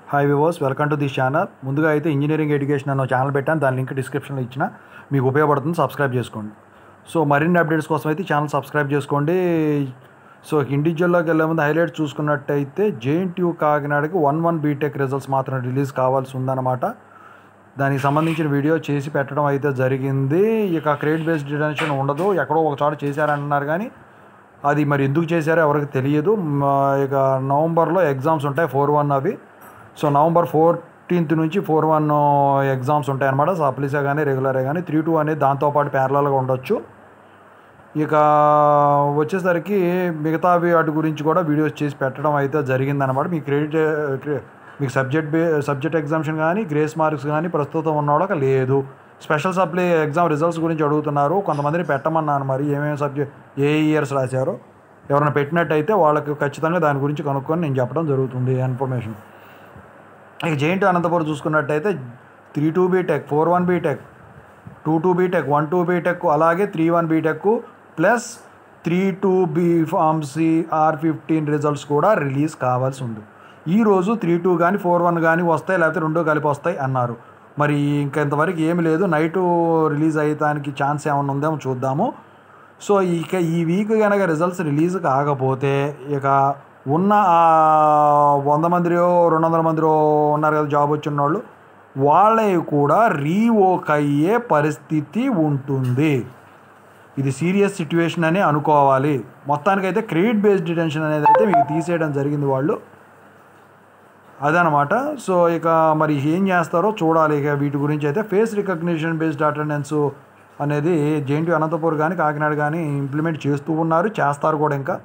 hi వివోస్ welcome to this channel ముందుగా అయితే ఇంజనీరింగ్ ఎడ్యుకేషన్ అన్న ఛానల్ పెట్టాను దాని లింక్ డిస్క్రిప్షన్లో ఇచ్చిన మీకు ఉపయోగపడుతుంది సబ్స్క్రైబ్ చేసుకోండి సో మరిన్ని అప్డేట్స్ కోసం అయితే ఛానల్ సబ్స్క్రైబ్ చేసుకోండి సో ఇండివిజువల్లోకి వెళ్ళే ముందు హైలైట్స్ చూసుకున్నట్టయితే జేఎన్టీయూ కాకినాడకి వన్ వన్ బీటెక్ రిజల్ట్స్ మాత్రం రిలీజ్ కావాల్సి ఉందన్నమాట దానికి సంబంధించిన వీడియో చేసి పెట్టడం అయితే జరిగింది ఇక క్రెడిట్ బేస్డ్ డిటెన్షన్ ఉండదు ఎక్కడో ఒక చోట చేశారంటున్నారు కానీ అది మరి ఎందుకు చేశారో ఎవరికి తెలియదు మ, ఇక నవంబర్లో ఎగ్జామ్స్ ఉంటాయి ఫోర్ వన్ అవి సో నవంబర్ ఫోర్టీన్త్ నుంచి ఫోర్ వన్ ఎగ్జామ్స్ ఉంటాయి అనమాట సప్లీసే కానీ రెగ్యులరే కానీ త్రీ టూ అనేది దాంతోపాటు ప్యారలల్గా ఉండొచ్చు ఇక వచ్చేసరికి మిగతావి వాటి గురించి కూడా వీడియోస్ చేసి పెట్టడం అయితే జరిగిందనమాట మీ క్రెడిట్ క్రె- మీకు సబ్జెక్ట్ బే సబ్జెక్ట్ ఎగ్జామ్షన్ కానీ గ్రేస్ మార్క్స్ కానీ ప్రస్తుతం ఉన్న వాళ్ళకి లేదు స్పెషల్ సప్లై ఎగ్జామ్ రిజల్ట్స్ గురించి అడుగుతున్నారు కొంతమందిని పెట్టమన్నాను మరి ఏమేమి సబ్జెక్ట్ ఏ ఇయర్స్ రాశారో ఎవరైనా పెట్టినట్టయితే వాళ్ళకి ఖచ్చితంగా దాని గురించి కనుక్కొని నేను చెప్పడం జరుగుతుంది ఇన్ఫర్మేషన్ ఇక జేఎన్టీ అనంతపురం చూసుకున్నట్టయితే three two BTech four one BTech two two BTech one two BTech అలాగే three one BTech plus three two B pharmacy R fifteen results కూడా రిలీజ్ కావాల్సి ఉంది ఈరోజు త్రీ టూ కానీ ఫోర్ వన్ కానీ వస్తాయి లేకపోతే రెండు కలిపి వస్తాయి అన్నారు మరి ఇంకా ఇంతవరకు ఏమి లేదు నైట్ రిలీజ్ అయ్యడానికి ఛాన్స్ ఏమైనా ఉందేమో చూద్దాము సో ఇక ఈ వీక్ కనుక రిజల్ట్స్ రిలీజ్ కాకపోతే ఇక ఉన్న ఆ వంద మందిలో రెండు వందల మందిలో ఉన్నారు కదా జాబ్ వచ్చిన వాళ్ళు వాళ్ళవి కూడా రీఓక్ అయ్యే పరిస్థితి ఉంటుంది ఇది సీరియస్ సిచ్యువేషన్ అని అనుకోవాలి మొత్తానికైతే క్రెడిట్ బేస్డ్ డిటెన్షన్ అనేది అయితే మీకు తీసేయడం జరిగింది వాళ్ళు అదనమాట సో ఇక మరి ఏం చేస్తారో చూడాలి ఇక వీటి గురించి అయితే ఫేస్ రికగ్నిషన్ బేస్డ్ అటెండెన్స్ అనేది జేఎన్టీ అనంతపూర్ కానీ కాకినాడ కానీ ఇంప్లిమెంట్ చేస్తూ ఉన్నారు చేస్తారు కూడా ఇంకా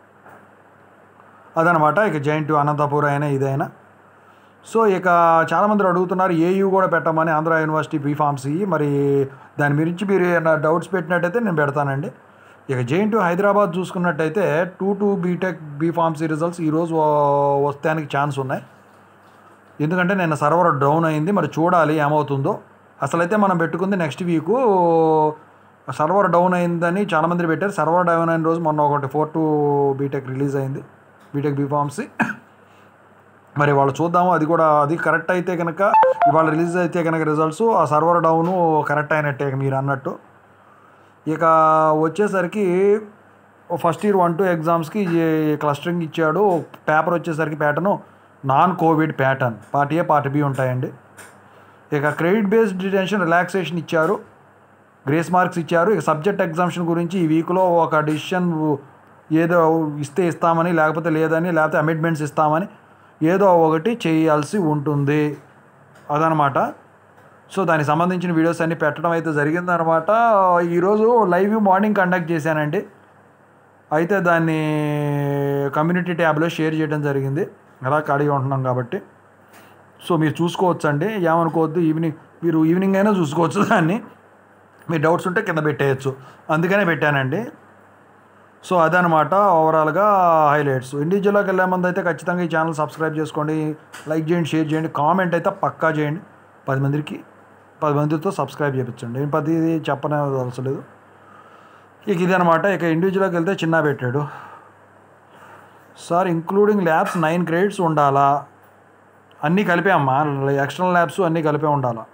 అదనమాట ఇక జేఎన్టీ అనంతపూర్ అయినా ఇదైనా సో ఇక చాలామంది అడుగుతున్నారు ఏయూ కూడా పెట్టమని ఆంధ్ర యూనివర్సిటీ బీఫార్మసీ మరి దాని గురించి మీరు ఏమైనా డౌట్స్ పెట్టినట్టయితే నేను పెడతానండి ఇక జేఎన్టీ హైదరాబాద్ చూసుకున్నట్టయితే two two BTech B pharmacy results ఈరోజు వస్తానికి ఛాన్స్ ఉన్నాయి ఎందుకంటే నేను సర్వర్ డౌన్ అయింది మరి చూడాలి ఏమవుతుందో అసలైతే మనం పెట్టుకుంది నెక్స్ట్ వీకు సర్వర్ డౌన్ అయిందని చాలామంది పెట్టారు సర్వర్ డౌన్ అయిన రోజు మొన్న ఒకటి ఫోర్ టూ బీటెక్ రిలీజ్ అయింది బీటెక్ బీఫార్మసీ మరి వాళ్ళు చూద్దాము అది కూడా అది కరెక్ట్ అయితే కనుక ఇవాళ రిలీజ్ అయితే కనుక రిజల్ట్స్ ఆ సర్వర్ డౌను కరెక్ట్ అయినట్టే మీరు అన్నట్టు ఇక వచ్చేసరికి ఫస్ట్ ఇయర్ వన్ టూ ఎగ్జామ్స్కి క్లస్టరింగ్ ఇచ్చాడు పేపర్ వచ్చేసరికి pattern non covid pattern part A part B ఉంటాయండి ఇక క్రెడిట్ బేస్డ్ డిటెన్షన్ రిలాక్సేషన్ ఇచ్చారు గ్రేస్ మార్క్స్ ఇచ్చారు ఇక సబ్జెక్ట్ ఎగ్జామ్షన్ గురించి ఈ వీక్లో ఒక డిసిషన్ ఏదో ఇస్తే ఇస్తామని లేకపోతే లేదని లేకపోతే అమెండ్మెంట్స్ ఇస్తామని ఏదో ఒకటి చేయాల్సి ఉంటుంది అదనమాట సో దానికి సంబంధించిన వీడియోస్ అన్ని పెట్టడం అయితే జరిగిందనమాట ఈరోజు లైవ్ మార్నింగ్ కండక్ట్ చేశానండి అయితే దాన్ని కమ్యూనిటీ ట్యాబ్లో షేర్ చేయడం జరిగింది అలా ఖాళీగా ఉంటున్నాం కాబట్టి సో మీరు చూసుకోవచ్చు అండి ఏమనుకోవద్దు ఈవినింగ్ మీరు ఈవినింగ్ అయినా చూసుకోవచ్చు దాన్ని మీ డౌట్స్ ఉంటే కింద పెట్టేయచ్చు అందుకనే పెట్టానండి సో అదనమాట ఓవరాల్గా హైలైట్స్ ఇండివిజువల్లోకి వెళ్ళే ముందు అయితే ఖచ్చితంగా ఈ ఛానల్ సబ్స్క్రైబ్ చేసుకోండి లైక్ చేయండి షేర్ చేయండి కామెంట్ అయితే పక్కా చేయండి పది మందికి పది మందితో సబ్స్క్రైబ్ చేయించండి నేను పది చెప్పనే అవసరం లేదు ఇక ఇదనమాట ఇక ఇండివిజువల్కి వెళ్తే చిన్న పెట్టాడు sir including labs nine credits ఉండాలా అన్నీ కలిపే అమ్మా ఎక్స్టర్నల్ ల్యాబ్స్ అన్నీ కలిపే ఉండాలా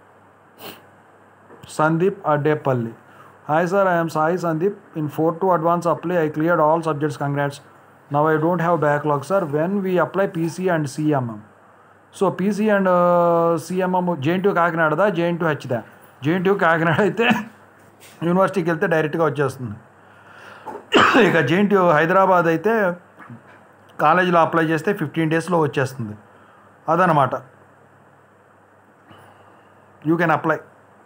Sandeep Addepalli hi sir I'm Sai Sandeep in four two advance apply I cleared all subjects congrats now I don't have backlog sir when we apply PC and CMM so PC and CMM JNT కాకినాడదా JNT హెచ్దా JNT Kakinada అయితే యూనివర్సిటీకి వెళ్తే డైరెక్ట్గా వచ్చేస్తుంది ఇక JNT Hyderabad అయితే కాలేజీలో అప్లై చేస్తే ఫిఫ్టీన్ డేస్లో వచ్చేస్తుంది అదనమాట you can apply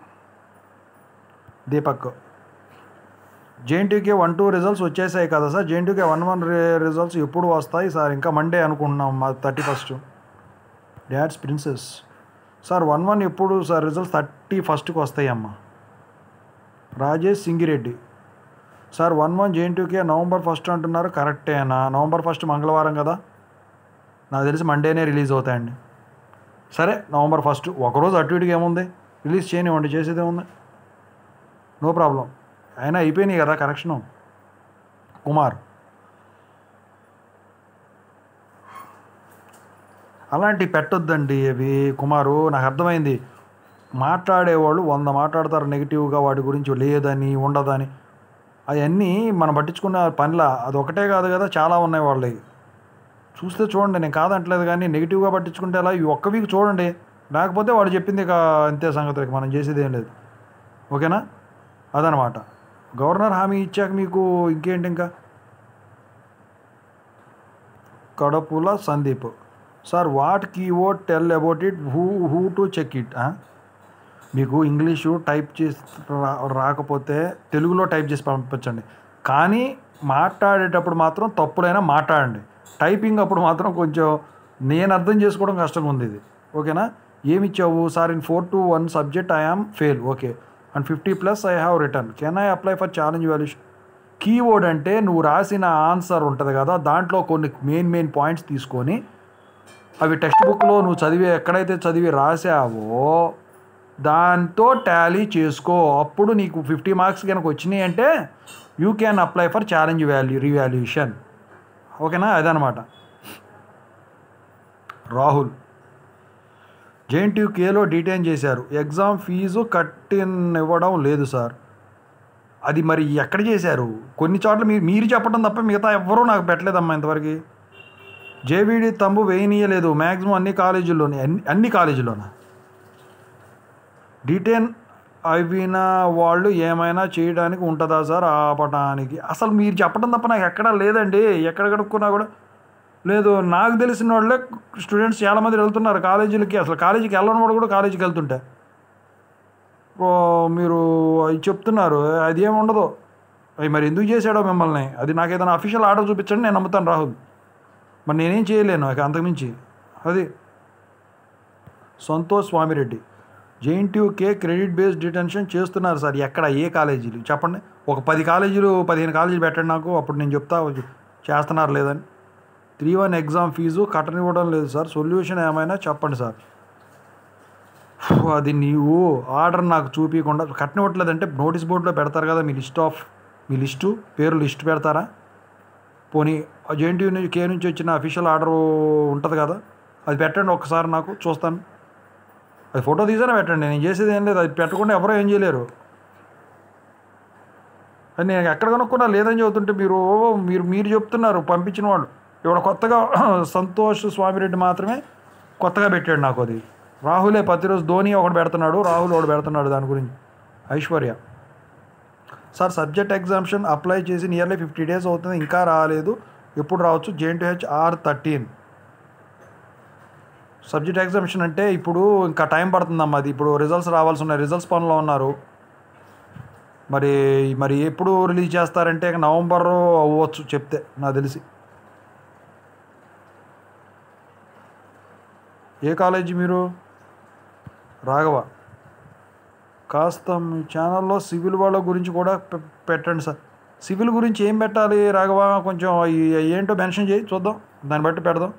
Deepak JNTK one two results వచ్చేసాయి కదా sir JNTK one one results ఎప్పుడు వస్తాయి సార్ ఇంకా మండే అనుకుంటున్నాం మా thirty first dads princess sir one one ఎప్పుడు సార్ రిజల్ట్స్ థర్టీ ఫస్ట్కి వస్తాయి అమ్మ Rajesh Singireddy sir one one JNTK November first అంటున్నారు కరెక్టేనా నవంబర్ ఫస్ట్ మంగళవారం కదా నాకు తెలిసి మండేనే రిలీజ్ అవుతాయండి సరే నవంబర్ ఫస్ట్ ఒకరోజు అటు ఇటుగా ఏముంది రిలీజ్ చేయనివ్వండి చేసేది ఏముంది నో ప్రాబ్లం అయినా అయిపోయినాయి కదా కరెక్షను కుమార్ అలాంటివి పెట్టొద్దండి అవి కుమారు నాకు అర్థమైంది మాట్లాడేవాళ్ళు వంద మాట్లాడతారు నెగిటివ్గా వాటి గురించి లేదని ఉండదని అవన్నీ మనం పట్టించుకున్న పనిలా అది ఒకటే కాదు కదా చాలా ఉన్నాయి వాళ్ళవి చూస్తే చూడండి నేను కాదంటలేదు కానీ నెగిటివ్గా పట్టించుకుంటే అలా ఈ ఒక్క వీక్ చూడండి లేకపోతే వాడు చెప్పింది ఇక అంతే సంగతి ఇక మనం చేసేది ఏం లేదు ఓకేనా అదనమాట గవర్నర్ హామీ ఇచ్చాక మీకు ఇంకేంటి ఇంకా Kadapula Sandeep sir what keyword tell about it who who to check it మీకు ఇంగ్లీషు టైప్ చేసి రా- రాకపోతే తెలుగులో టైప్ చేసి పంపించండి కానీ మాట్లాడేటప్పుడు మాత్రం తప్పుడైనా మాట్లాడండి టైపింగ్ అప్పుడు మాత్రం కొంచెం నేను అర్థం చేసుకోవడం కష్టంగా ఉంది ఇది ఓకేనా ఏమి ఇచ్చావు sir in four two one subject I am fail okay and fifty plus I have return can I apply for challenge valuation keyword అంటే నువ్వు రాసిన ఆన్సర్ ఉంటుంది కదా దాంట్లో కొన్ని మెయిన్ మెయిన్ పాయింట్స్ తీసుకొని అవి టెక్స్ట్ బుక్లో నువ్వు చదివి ఎక్కడైతే చదివి రాసావో దాంతో టాలీ చేసుకో అప్పుడు నీకు ఫిఫ్టీ మార్క్స్ కనుక వచ్చినాయి అంటే you can apply for challenge value revaluation ఓకేనా అదనమాట రాహుల్ జేఎన్టీయూకేలో డీటైన్ చేశారు ఎగ్జామ్ ఫీజు కట్టినివ్వడం లేదు సార్ అది మరి ఎక్కడ చేశారు కొన్ని చోట్ల మీరు మీరు చెప్పడం తప్ప మిగతా ఎవ్వరూ నాకు పెట్టలేదమ్మా ఇంతవరకు జేవీడి తంబు వేయనీయలేదు మ్యాక్సిమం అన్ని కాలేజీల్లోనే అన్ని అన్ని కాలేజీల్లోనా డీటెయిన్ అయిన వాళ్ళు ఏమైనా చేయడానికి ఉంటుందా సార్ ఆపటానికి అసలు మీరు చెప్పడం తప్ప నాకు ఎక్కడా లేదండి ఎక్కడ కనుక్కున్నా కూడా లేదు నాకు తెలిసిన వాళ్ళే స్టూడెంట్స్ చాలామంది వెళ్తున్నారు కాలేజీలకి అసలు కాలేజీకి వెళ్ళని వాడు కూడా కాలేజీకి వెళ్తుంటే ఓ, మీరు అవి చెప్తున్నారు అది ఏమి ఉండదు అవి మరి ఎందుకు చేశాడో మిమ్మల్ని అది నాకు ఏదైనా అఫీషియల్ ఆర్డర్ చూపించండి నేను నమ్ముతాను రాహుల్ మరి నేనేం చేయలేను ఇక అంతకుమించి అది Santosh Swamireddy JNTUK credit based detention చేస్తున్నారు సార్ ఎక్కడ ఏ కాలేజీలు చెప్పండి ఒక పది కాలేజీలు పదిహేను కాలేజీలు పెట్టండి నాకు అప్పుడు నేను చెప్తా చేస్తున్నారు లేదని త్రీ వన్ ఎగ్జామ్ ఫీజు కట్టనివ్వడం లేదు సార్ సొల్యూషన్ ఏమైనా చెప్పండి సార్ ఫు, అది నీవు ఆర్డర్ నాకు చూపించకుండా కట్టనివ్వట్లేదంటే నోటీస్ బోర్డులో పెడతారు కదా మీ లిస్ట్ ఆఫ్ మీ లిస్టు పేరు లిస్ట్ పెడతారా పోనీ జేఎన్టీ నుంచి కే నుంచి వచ్చిన అఫీషియల్ ఆర్డర్ ఉంటుంది కదా అది పెట్టండి ఒకసారి నాకు చూస్తాను అది ఫోటో తీసానే పెట్టండి నేను చేసేది ఏం లేదు అది పెట్టకుండా ఎవరో ఏం చేయలేరు అది నేను ఎక్కడ కనుక్కున్నా లేదని చెబుతుంటే మీరు ఓ, మీరు మీరు చెప్తున్నారు పంపించిన వాళ్ళు ఇప్పుడు కొత్తగా సంతోష్ స్వామిరెడ్డి మాత్రమే కొత్తగా పెట్టాడు నాకు అది రాహులే ప్రతిరోజు ధోని ఒకటి పెడుతున్నాడు రాహుల్ ఒకటి పెడుతున్నాడు దాని గురించి Aishwarya sir subject exemption apply చేసి నియర్లీ ఫిఫ్టీ డేస్ అవుతుంది ఇంకా రాలేదు ఎప్పుడు రావచ్చు JNTH R thirteen subject exemption అంటే ఇప్పుడు ఇంకా టైం పడుతుందమ్మా అది ఇప్పుడు రిజల్ట్స్ రావాల్సి ఉన్నాయి రిజల్ట్స్ పనిలో ఉన్నారు మరి మరి ఎప్పుడు రిలీజ్ చేస్తారంటే ఇక నవంబర్ అవ్వచ్చు చెప్తే నాకు తెలిసి ఏ కాలేజీ మీరు రాఘవ కాస్త మీ ఛానల్లో సివిల్ వాళ్ళ గురించి కూడా పె- పెట్టండి సార్ సివిల్ గురించి ఏం పెట్టాలి రాఘవ కొంచెం ఈ- ఏంటో మెన్షన్ చేయి చూద్దాం దాన్ని బట్టి పెడదాం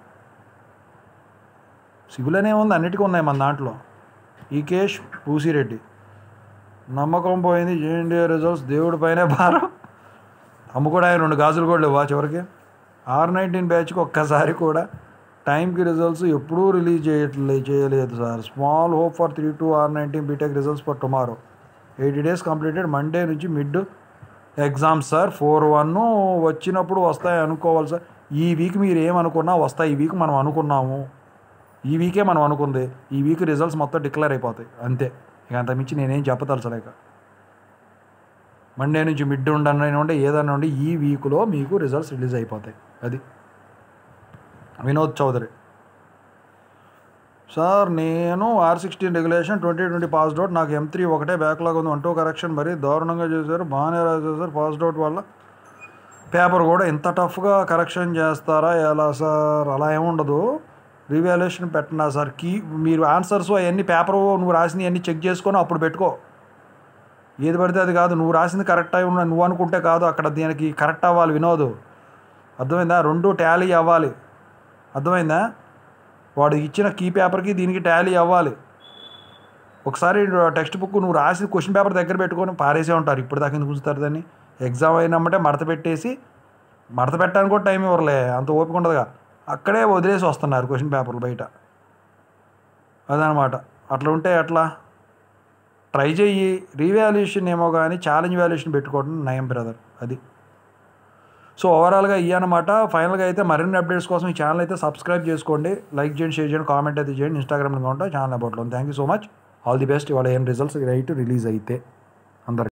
సివిల్ అనే ఉంది అన్నిటికీ ఉన్నాయి మన దాంట్లో ఈకేష్ పూసిరెడ్డి నమ్మకం పోయింది జేఎన్డీఏ రిజల్ట్స్ దేవుడి పైనే భారం అమ్ము కూడా ఆయన రెండు గాజులు కూడా లేవా చివరికి ఆర్ నైన్టీన్ బ్యాచ్కి ఒక్కసారి కూడా టైంకి రిజల్ట్స్ ఎప్పుడూ రిలీజ్ చేయట్లే చేయలేదు sir small hope for three two R nineteen BTech results for tomorrow eighty days completed Monday నుంచి mid exams sir four one వచ్చినప్పుడు వస్తాయి అనుకోవాలి సార్ ఈ వీక్ మీరు ఏమనుకున్నా వస్తాయి ఈ వీక్ మనం అనుకున్నాము ఈ వీకే మనం అనుకుంది ఈ వీక్ రిజల్ట్స్ మొత్తం డిక్లేర్ అయిపోతాయి అంతే ఇక అంతమించి నేనేం చెప్పదలచలేక మండే నుంచి మిడ్ ఉండని ఉంటే ఏదైనా ఉండి ఈ వీక్లో మీకు రిజల్ట్స్ రిలీజ్ అయిపోతాయి అది వినోద్ చౌదరి సార్ నేను R sixteen regulation twenty twenty passed out నాకు ఎం త్రీ ఒకటే బ్యాక్లాగ్ ఉంది అంటూ కరెక్షన్ మరీ దారుణంగా చేశారు బాగానే రాసేసారు పాస్డ్ అవుట్ వల్ల పేపర్ కూడా ఇంత టఫ్గా కరెక్షన్ చేస్తారా ఎలా సార్ అలా ఏముండదు రివాల్యుయేషన్ పెట్టనా సార్ కీ మీరు ఆన్సర్స్ అవన్నీ పేపర్ నువ్వు రాసినవి అన్నీ చెక్ చేసుకొని అప్పుడు పెట్టుకో ఏది పడితే అది కాదు నువ్వు రాసింది కరెక్ట్ అయి ఉన్న నువ్వు అనుకుంటే కాదు అక్కడ దీనికి కరెక్ట్ అవ్వాలి వినోదు అర్థమైందా రెండు టాలీ అవ్వాలి అర్థమైందా వాడు ఇచ్చిన కీ పేపర్కి దీనికి టాలీ అవ్వాలి ఒకసారి టెక్స్ట్ బుక్ నువ్వు రాసి క్వశ్చన్ పేపర్ దగ్గర పెట్టుకొని పారేసే ఉంటారు ఇప్పుడు దాకా ఎందుకు ఉంచుతారు దాన్ని ఎగ్జామ్ అయినమ్మంటే మడత పెట్టేసి మడత పెట్టడానికి కూడా టైం ఇవ్వరులే అంత ఓపిక ఉండదుగా అక్కడే వదిలేసి వస్తున్నారు క్వశ్చన్ పేపర్లు బయట అదనమాట అట్లా ఉంటే ఎట్లా ట్రై చెయ్యి రీవాల్యుయేషన్ ఏమో కానీ ఛాలెంజ్ వాల్యుయేషన్ పెట్టుకోవడం నయం బ్రదర్ అది సో ఓవరాల్గా ఇవన్నమాట ఫైనల్గా అయితే మరిన్ని అప్డేట్స్ కోసం ఈ ఛానల్ అయితే సబ్స్క్రైబ్ చేసుకోండి లైక్ చేయండి షేర్ చేయండి కామెంట్ అయితే చేయండి ఇన్స్టాగ్రామ్లో ఉంటా ఛానల్ అబౌట్లో thank you so much all the best ఇవాళ ఏం రిజల్ట్స్ రైట్ రిలీజ్ అయితే అందరికి